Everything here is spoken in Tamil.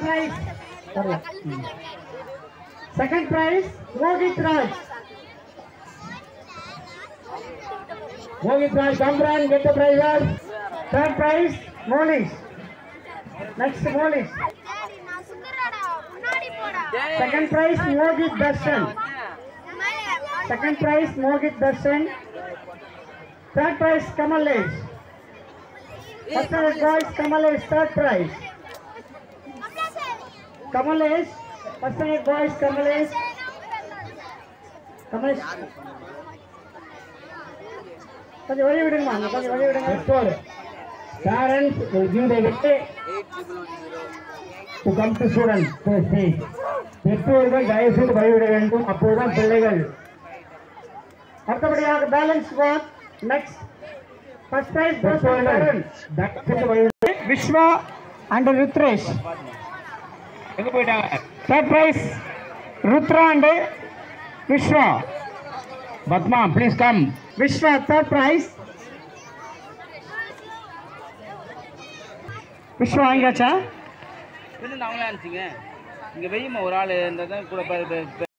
prize. Second prize, Mohit Raj. Mohit Raj, come run, get the prizes. Third prize, Molish. Next, Molish. நான் சுந்தரடா முன்னாடி போடா Second prize, Mohit Darshan. Second prize, Mohit Darshan. Third prize, Kamalesh. First prize, boys, Kamalesh. Third prize, Kamalesh. First prize, boys, Kamalesh. Kamalesh. கொஞ்சம் வழி விடுங்கம்மா அங்க கொஞ்சம் வழி விடுங்க பெற்றோர் பேரண்ட்ஸ் give the விட்டு to come to students to see பெற்றோர்கள் தயவு செய்து வழிவிட வேண்டும் அப்போதுதான் பிள்ளைகள் அடுத்தபடியாக balance work next first prize Viswa and Rudresh எங்க போயிட்டாங்க third prize Rudra and Viswa Padma please come Viswa third prize Viswa வாங்கியாச்சா என்ன அவங்களே அனுப்பிச்சிங்க இங்க வெய்யுமா ஒரு ஆள் இந்த தான் கூட பாரு